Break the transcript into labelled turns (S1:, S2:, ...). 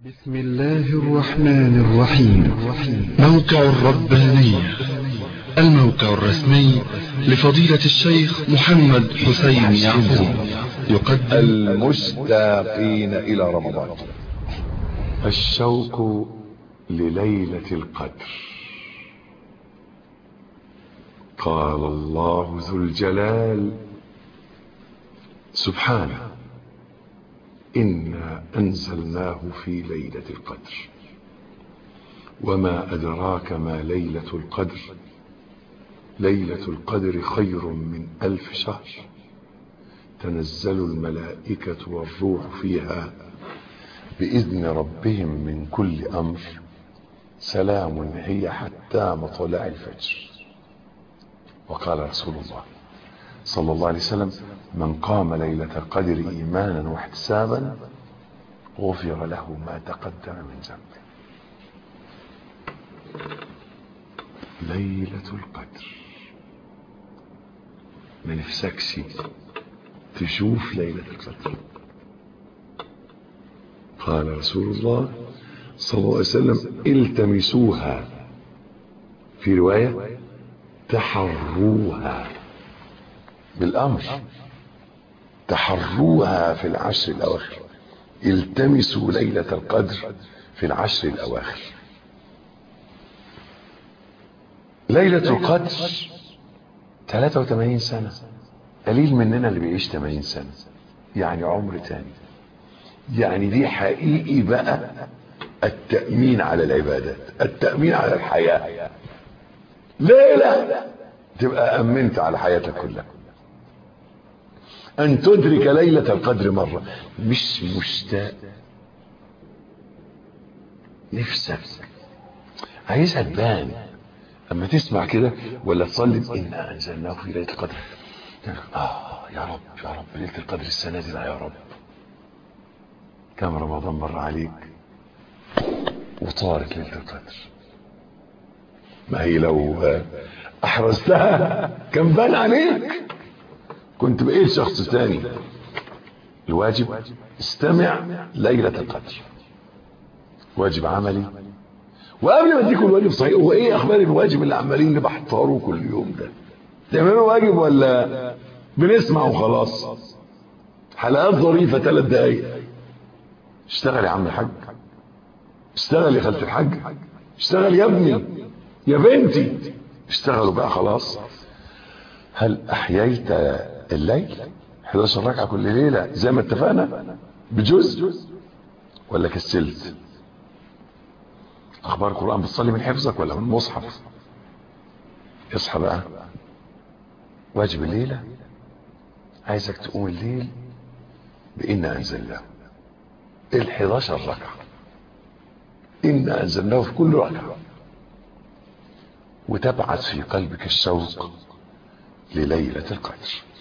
S1: بسم الله الرحمن الرحيم موقع الربانية الموقع الرسمي لفضيلة الشيخ محمد حسين يعقوب يقدم
S2: المشتاقين إلى رمضان
S3: الشوق لليلة القدر قال الله ذو الجلال سبحانه إنا أنزلناه في ليلة القدر وما أدراك ما ليلة القدر ليلة القدر خير من ألف شهر تنزل الملائكة والروح فيها بإذن ربهم من كل أمر سلام هي حتى مطلع الفجر وقال رسول الله صلى الله عليه وسلم من قام ليلة القدر إيمانا واحتسابا غفر له ما تقدم من ذنبه ليلة القدر ما نفسكش تشوف ليلة القدر قال رسول الله صلى الله عليه وسلم التمسوها في رواية تحروها بالأمر تحروها في العشر الأواخر التمسوا ليلة القدر في العشر الأواخر ليلة القدر 83 سنة قليل مننا اللي بيعيش 80 سنة يعني عمر تاني يعني دي حقيقي بقى التأمين على العبادات التأمين على الحياة ليلة تبقى أمنت على حياتك كلها أن تدرك ليلة القدر مرة مش مشتاق نفسك عايزها تبان أما تسمع كده ولا تصلي إنا أنزلناه في ليلة القدر آه يا رب يا رب ليلة القدر السنة دي لا يا رب كم رمضان مر عليك وطارت ليلة القدر ما هي لو أحرزتها كان بان عليك كنت بقيت شخص تاني الواجب استمع ليلة القدر واجب عملي وقبل ما اديكم الواجب صحيح هو ايه اخبار الواجب اللي عمالين نبحثره كل يوم ده تعملوا واجب ولا بنسمع وخلاص حلقات ظريفة ثلاث دقايق اشتغل يا عم الحاج اشتغل يا خالة الحاج اشتغل يا ابني يا بنتي اشتغلوا بقى خلاص هل احييت الليل 11 ركعة كل ليلة زي ما اتفقنا بجزء ولا كسلت اخبار القرآن بتصلي من حفظك ولا من المصحف اصحى بقى واجب الليلة عايزك تقوم الليل بإنا أنزلناه ال 11 ركعة إنا أنزلناه في كل ركعة وتبعث في قلبك الشوق لليلة القدر